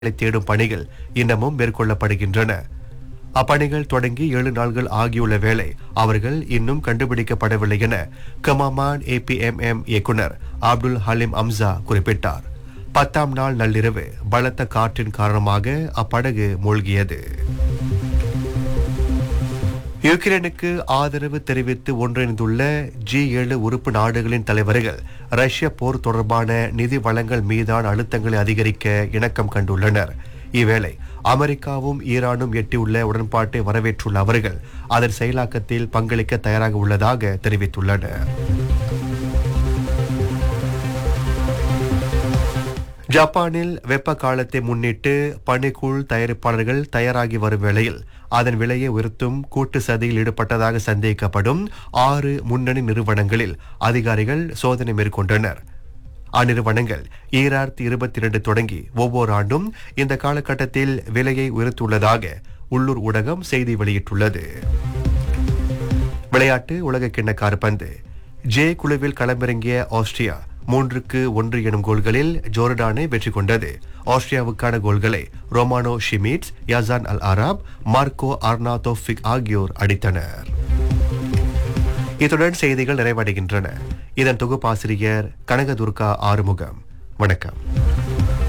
களை தேடும் பணிகள் இன்னமும் மேற்கொள்ளப்படுகின்றன அப்பணிகள் தொடங்கி ஏழு நாள்கள் ஆகியுள்ள வேளை அவர்கள் இன்னும் கண்டுபிடிக்கப்படவில்லை என கமாமான் ஏபிஎம்எம் இயக்குனர் அப்துல் ஹலீம் அம்சா குறிப்பிட்டார் பத்தாம் நாள் நள்ளிரவு பலத்த காற்றின் காரணமாக அப்படகு மூழ்கியது யுக்ரைனுக்கு ஆதரவு தெரிவித்து ஒன்றிணைந்துள்ள ஜி ஏழு உறுப்பு நாடுகளின் தலைவர்கள் ரஷ்ய போர் தொடர்பான நிதி வளங்கள் மீதான அழுத்தங்களை அதிகரிக்க இணக்கம் கண்டுள்ளனர் இவ்வேளை அமெரிக்காவும் ஈரானும் எட்டியுள்ள உடன்பாட்டை வரவேற்றுள்ள அவர்கள் அதன் செயலாக்கத்தில் பங்களிக்க தயாராக உள்ளதாக தெரிவித்துள்ளனர் ஜப்பானில் வெப்ப காலத்தை முன்னிட்டு பனிக்கூழ் தயாரிப்பாளர்கள் தயாராகி வரும் வேளையில் அதன் விலையை உயர்த்தும் கூட்டு சதியில் ஈடுபட்டதாக சந்தேகிக்கப்படும் ஆறு முன்னணி நிறுவனங்களில் அதிகாரிகள் சோதனை மேற்கொண்டனர் அந்நிறுவனங்கள் ஈராயிரத்தி இருபத்தி இரண்டு தொடங்கி ஒவ்வொரு ஆண்டும் இந்த காலகட்டத்தில் விலையை உயர்த்தியுள்ளதாக உள்ளூர் ஊடகம் செய்தி வெளியிட்டுள்ளது விளையாட்டு உலகக்கிண்ண காற்பந்து ஜே குழுவில் களமிறங்கிய ஆஸ்திரியா மூன்றுக்கு ஒன்று எனும் கோல்களில் ஜோர்டானை வெற்றி கொண்டது ஆஸ்திரியாவுக்கான கோல்களை ரொமானோ ஷிமிட்ஸ் யாசான் அல் அராப் மார்க்கோ அர்னாதோஃபிக் ஆகியோர் அடித்தனர் இத்துடன் செய்திகள் நிறைவடைகின்றன இதன் தொகுப்பாசிரியர் கனகதுர்கா ஆறுமுகம் வணக்கம்